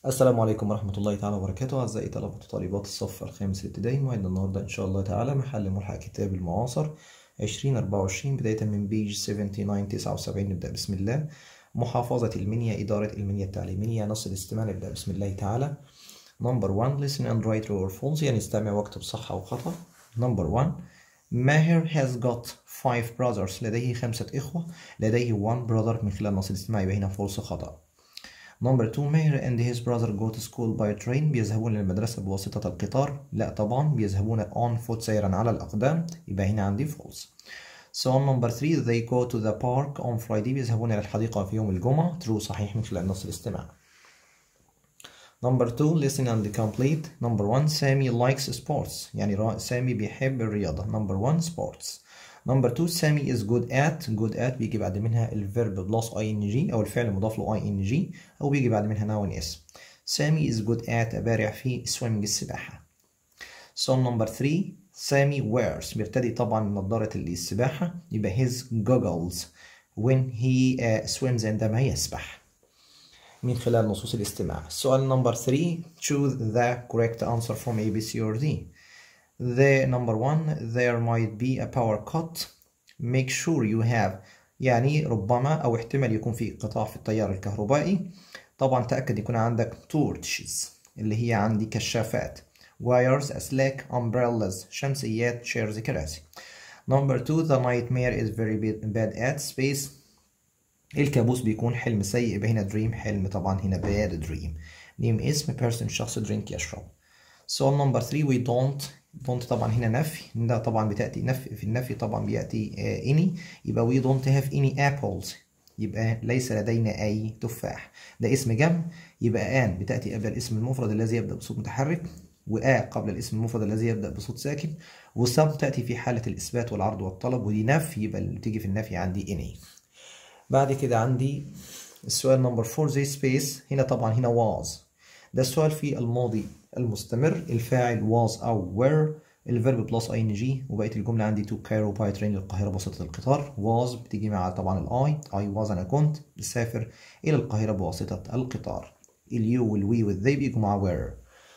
السلام عليكم ورحمة الله تعالى وبركاته أعزائي طلبة وطالبات الصف الخامس الابتدائي موعدنا النهاردة إن شاء الله تعالى محل ملحق كتاب المعاصر 2024 بداية من بيج 79 79 نبدأ بسم الله محافظة المنيا إدارة المنيا التعليمية نص الاستماع نبدأ بسم الله تعالى نمبر 1 listen and write true or false يعني استمع واكتب صح أو خطأ نمبر 1 ماهر has got five brothers لديه خمسة إخوة لديه one brother من خلال نص الاستماع يبقى هنا false خطأ نمبر 2 ماهر and his brother go to school by train بيذهبون للمدرسة بواسطة القطار لا طبعا بيذهبون on foot سيرا على الأقدام يبقى هنا عندي false سؤال نمبر 3 they go to the park on Friday بيذهبون إلى الحديقة في يوم الجمعة true صحيح من خلال نص الاستماع نمبر 2 listen and complete نمبر 1 سامي likes sports يعني سامي بيحب الرياضة نمبر 1 sports نمبر 2 سامي is good at good at بيجي بعد منها الفيرب بلس ing او الفعل المضاف له ing او بيجي بعد منها noun اس سامي is good at بارع في swimming السباحة سؤال نمبر 3 سامي wears بيرتدي طبعا نظارة السباحة يبقى his goggles when he uh, swims عندما يسبح من خلال نصوص الاستماع السؤال نمبر 3 choose the correct answer from A, B, C or D the number one there might be a power cut make sure you have يعني ربما أو احتمال يكون في انقطاع في التيار الكهربائي طبعا تأكد يكون عندك torches اللي هي عندي كشافات wires أسلاك umbrellas شمسيات chairs كراسي number two the nightmare is very bad at space الكابوس بيكون حلم سيء يبقى هنا dream حلم طبعا هنا bad dream name اسم person شخص drink يشرب سؤال نمبر 3 we don't don't طبعا هنا نفي ده طبعا بتأتي نفي في النفي طبعا بيأتي uh, any يبقى we don't have any apples يبقى ليس لدينا أي تفاح ده اسم جمع يبقى آن بتأتي قبل الاسم المفرد الذي يبدأ بصوت متحرك وآ قبل الاسم المفرد الذي يبدأ بصوت ساكن وسم تأتي في حالة الإثبات والعرض والطلب ودي نفي يبقى اللي بتيجي في النفي عندي any بعد كده عندي السؤال نمبر 4 زي سبيس هنا طبعا هنا was ده السؤال في الماضي المستمر الفاعل was أو were الفيرب بلس ing وبقية الجملة عندي to Cairo by train للقاهرة بواسطة القطار was بتيجي مع طبعا الاي I was أنا كنت بسافر إلى القاهرة بواسطة القطار اليو والوي والذي بيجوا مع were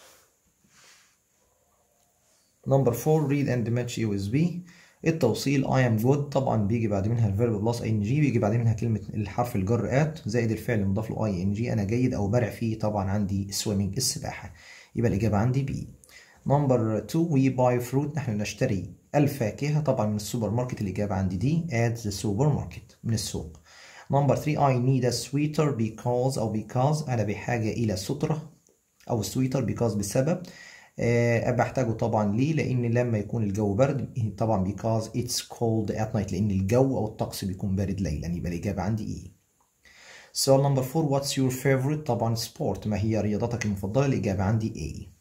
نمبر 4 read and match USB التوصيل I am good طبعا بيجي بعد منها الفيرب بلس ing بيجي بعد منها كلمة الحرف الجر at زائد الفعل المضاف له ing أنا جيد أو بارع فيه طبعا عندي swimming السباحة يبقى الإجابة عندي B نمبر 2 we buy fruit نحن نشتري الفاكهة طبعا من السوبر ماركت الإجابة عندي دي at the supermarket من السوق نمبر 3 I need a sweater because أو because أنا بحاجة إلى سترة أو sweater because بسبب أه بحتاجه طبعا ليه لأن لما يكون الجو برد طبعا because it's cold at night لأن الجو أو الطقس بيكون بارد ليلا يبقى الإجابة عندي إيه سؤال نمبر 4 what's your favorite طبعا سبورت ما هي رياضتك المفضلة الإجابة عندي A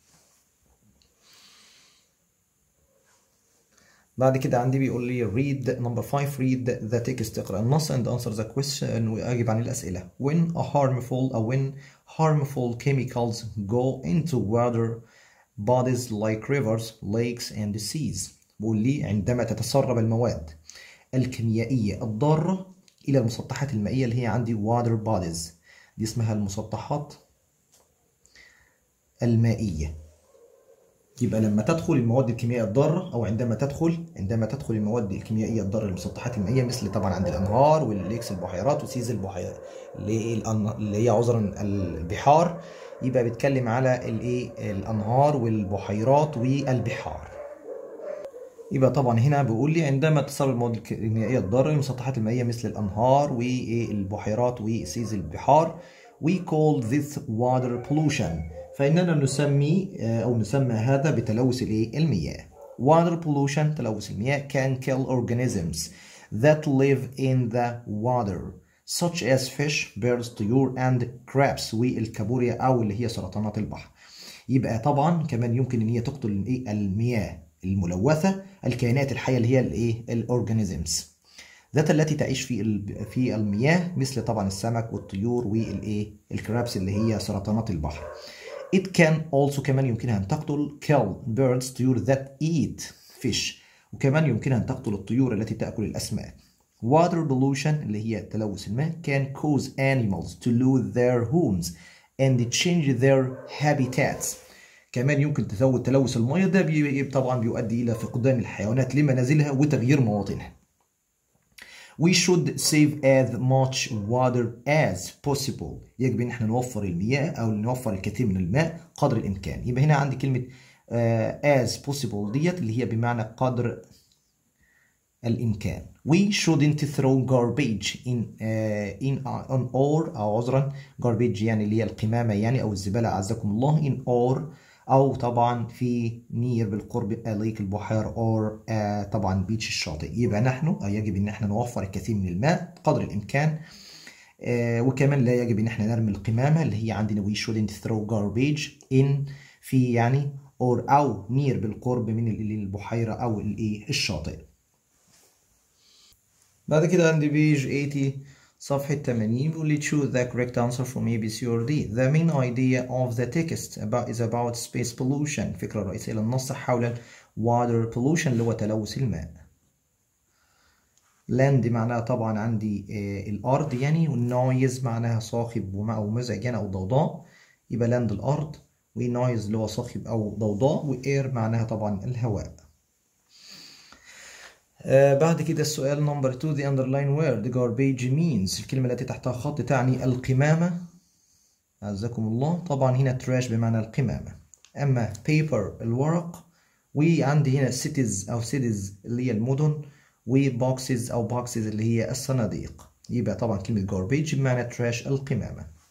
بعد كده عندي بيقول لي read number 5 read the text اقرأ النص and answer the question وأجب عن الأسئلة when a harmful أو when harmful chemicals go into water bodies like rivers lakes and seas بيقول لي عندما تتسرب المواد الكيميائية الضارة إلى المسطحات المائية اللي هي عندي water bodies دي اسمها المسطحات المائية يبقى لما تدخل المواد الكيميائية الضارة أو عندما تدخل عندما تدخل المواد الكيميائية الضارة للمسطحات المائية مثل طبعا عند الأنهار والليكس البحيرات وسيز البحيرات اللي هي عذرا البحار يبقى بيتكلم على الايه الأنهار والبحيرات والبحار يبقى طبعا هنا بيقول لي عندما تسرب المواد الكيميائية الضارة للمسطحات المائية مثل الأنهار والبحيرات وسيز البحار we call this water pollution فإننا نسمي أو نسمى هذا بتلوث الإيه؟ المياه. Water pollution تلوث المياه can kill organisms that live in the water such as fish, birds, طيور and crabs والكابوريا أو اللي هي سرطانات البحر. يبقى طبعا كمان يمكن إن هي تقتل الإيه؟ المياه الملوثة الكائنات الحية اللي هي الإيه؟ الأورجانيزمز. ذات التي تعيش في في المياه مثل طبعا السمك والطيور والايه الكرابس اللي هي سرطانات البحر. It can also كمان يمكنها أن تقتل kill birds طيور that eat fish وكمان يمكنها أن تقتل الطيور التي تأكل الأسماك. Water pollution اللي هي تلوث الماء can cause animals to lose their homes and change their habitats كمان يمكن تزود تلوث المياه ده بي طبعا بيؤدي الى فقدان الحيوانات لمنازلها وتغيير مواطنها We should save as much water as possible يجب ان احنا نوفر المياه او نوفر الكثير من الماء قدر الامكان يبقى هنا عندي كلمه uh, as possible ديت اللي هي بمعنى قدر الامكان we shouldn't throw garbage in uh, in uh, on or او عذرا garbage يعني اللي هي القمامه يعني او الزباله اعزكم الله in or او طبعا في نير بالقرب ليك البحيره اور آه طبعا بيتش الشاطئ يبقى نحن يجب ان احنا نوفر الكثير من الماء قدر الامكان آه وكمان لا يجب ان احنا نرمي القمامه اللي هي عندنا we shouldn't throw garbage in في يعني اور او نير بالقرب من البحيره او الايه الشاطئ بعد كده عندي بيج 80 صفحة 80 بيقول لي choose the correct answer from A, B, C or D. The main idea of the text about is about space pollution. الفكرة الرئيسية للنص حول water pollution اللي هو تلوث الماء. land معناها طبعا عندي آه الأرض يعني والنويز معناها صاخب أو مزعج يعني أو ضوضاء يبقى land الأرض ونويز اللي هو صاخب أو ضوضاء وإير معناها طبعا الهواء. آه بعد كده السؤال نمبر 2 the underline word garbage means الكلمة التي تحتها خط تعني القمامة أعزكم الله طبعا هنا trash بمعنى القمامة أما paper الورق وعندي هنا cities أو cities اللي هي المدن وboxes أو boxes اللي هي الصناديق يبقى طبعا كلمة garbage بمعنى trash القمامة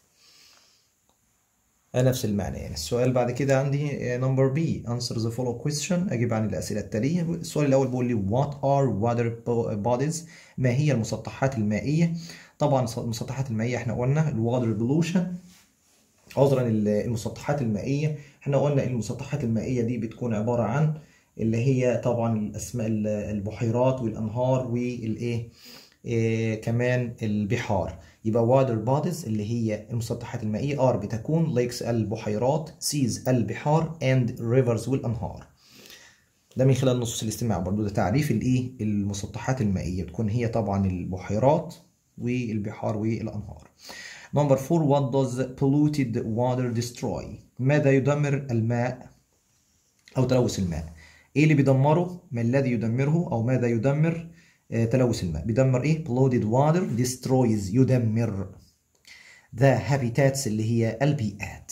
نفس المعنى يعني السؤال بعد كده عندي نمبر بي answer the follow question أجيب عن الأسئلة التالية السؤال الأول بيقول لي what are water bodies ما هي المسطحات المائية طبعا المسطحات المائية احنا قلنا الواتر بولوشن عذرا المسطحات المائية احنا قلنا المسطحات المائية دي بتكون عبارة عن اللي هي طبعا الأسماء البحيرات والأنهار والإيه إيه كمان البحار يبقى water bodies اللي هي المسطحات المائية R بتكون lakes البحيرات seas البحار and rivers والأنهار ده من خلال نصوص الاستماع برضو ده تعريف الايه المسطحات المائية بتكون هي طبعا البحيرات والبحار والأنهار نمبر 4 what does polluted water destroy ماذا يدمر الماء أو تلوث الماء ايه اللي بيدمره ما الذي يدمره أو ماذا يدمر تلوث الماء بيدمر ايه polluted water destroys يدمر the habitats اللي هي البيئات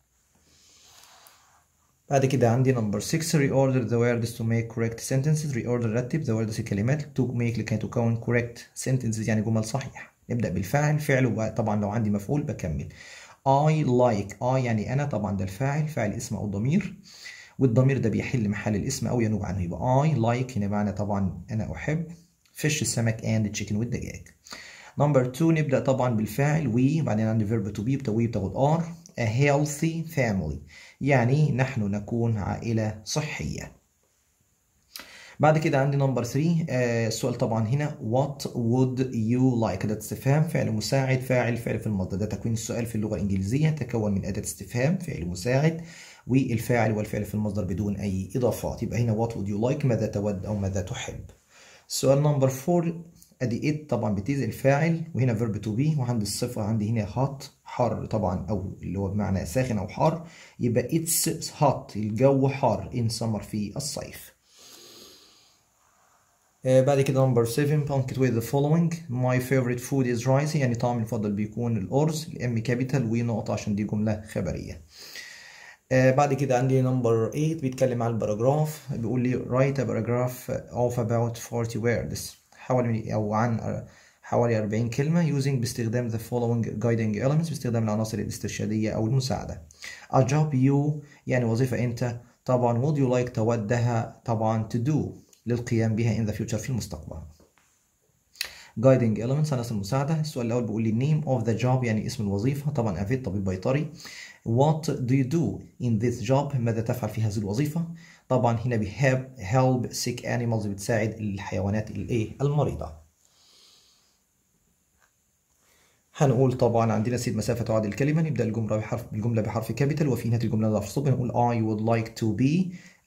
بعد كده عندي number 6 reorder the words to make correct sentences reorder رتب the words الكلمات to make لكي تكون correct sentences يعني جمل صحيحة نبدأ بالفاعل فعل وطبعا لو عندي مفعول بكمل I like I يعني أنا طبعا ده الفاعل فاعل اسم أو ضمير والضمير ده بيحل محل الاسم أو ينوب عنه يبقى I like هنا معنى طبعا أنا أحب فيش السمك اند تشيكن والدجاج نمبر 2 نبدا طبعا بالفاعل وي بعدين عندي فيرب تو بي بتوي بتاخد ار a healthy family يعني نحن نكون عائله صحيه بعد كده عندي نمبر 3 آه السؤال طبعا هنا what would you like ده استفهام فعل مساعد فاعل فعل في المصدر ده تكوين السؤال في اللغه الانجليزيه تكون من اداه استفهام فعل مساعد والفاعل والفعل في المصدر بدون اي اضافات يبقى هنا what would you like ماذا تود او ماذا تحب السؤال نمبر 4 ادي ات طبعا بتيز الفاعل وهنا فيرب تو بي وعندي الصفه عندي هنا هات حر طبعا او اللي هو بمعنى ساخن او حار يبقى اتس هات الجو حار ان سمر في الصيف آه بعد كده نمبر 7 punctuate the following my favorite food is rice يعني طعامي المفضل بيكون الأرز الام كابيتال ونقطة عشان دي جملة خبرية آه بعد كده عندي نمبر 8 بيتكلم عن الباراجراف بيقول لي write a paragraph of about 40 words حوالي او عن حوالي 40 كلمة using باستخدام the following guiding elements باستخدام العناصر الاسترشادية أو المساعدة a job you يعني وظيفة أنت طبعا would you like تودها طبعا to do للقيام بها in the future في المستقبل guiding elements عناصر المساعدة السؤال الأول بيقول لي name of the job يعني اسم الوظيفة طبعا أفيد طبيب بيطري what do you do in this job ماذا تفعل في هذه الوظيفة طبعا هنا ب help, help sick animals بتساعد الحيوانات الايه المريضة هنقول طبعا عندنا سيد مسافة تعادل الكلمة نبدأ الجملة بحرف الجملة بحرف كابيتال وفي نهاية الجملة نضع فصل نقول I would like to be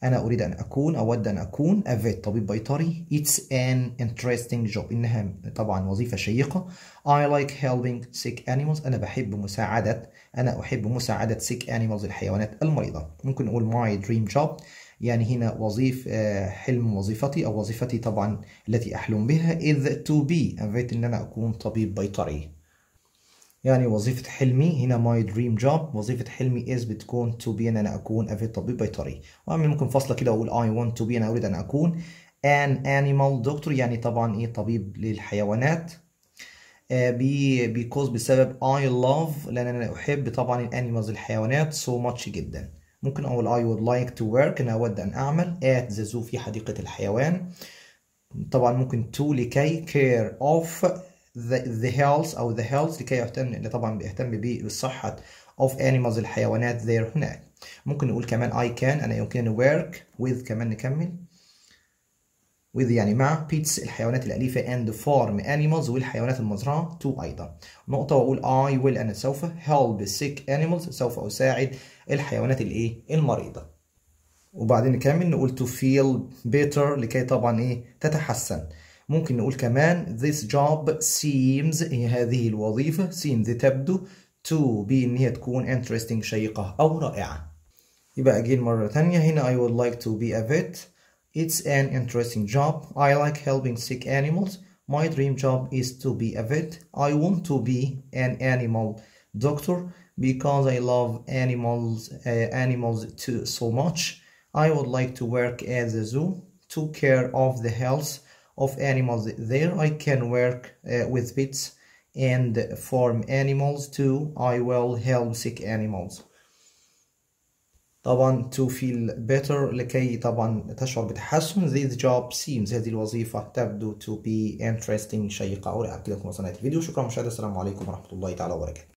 أنا أريد أن أكون أود أن أكون a vet طبيب بيطري It's an interesting job إنها طبعا وظيفة شيقة I like helping sick animals أنا بحب مساعدة أنا أحب مساعدة sick animals الحيوانات المريضة ممكن نقول my dream job يعني هنا وظيف حلم وظيفتي أو وظيفتي طبعا التي أحلم بها is to be a vet إن أنا أكون طبيب بيطري يعني وظيفة حلمي هنا my dream job وظيفة حلمي is بتكون to be ان انا اكون a vet طبيب بيطري واعمل ممكن فاصلة كده واقول I want to be انا اريد ان اكون an animal doctor يعني طبعا ايه طبيب للحيوانات بي because بسبب I love لان انا احب طبعا الانيمالز الحيوانات so much جدا ممكن اقول I would like to work انا اود ان اعمل at the zoo في حديقة الحيوان طبعا ممكن to لكي care of the, the health أو the health لكي يهتم اللي طبعا بيهتم بالصحة of animals الحيوانات there هناك ممكن نقول كمان I can أنا يمكنني work with كمان نكمل with يعني مع pets الحيوانات الأليفة and farm animals والحيوانات المزرعة to أيضا نقطة وأقول I will أنا سوف help sick animals سوف أساعد الحيوانات الإيه المريضة وبعدين نكمل نقول to feel better لكي طبعا إيه تتحسن ممكن نقول كمان this job seems هي هذه الوظيفة seems تبدو to be إن هي تكون interesting شيقة أو رائعة يبقى أجين مرة تانية هنا I would like to be a vet It's an interesting job I like helping sick animals My dream job is to be a vet I want to be an animal doctor because I love animals uh, animals too so much I would like to work at the zoo to care of the health of animals there. I can work uh, with pets and farm animals too. I will help sick animals. طبعا to feel better لكي طبعا تشعر بتحسن this job seems هذه الوظيفة تبدو to be interesting شيقة أو رائعة كده تكون وصلنا الفيديو شكرا مشاهدة السلام عليكم ورحمة الله تعالى وبركاته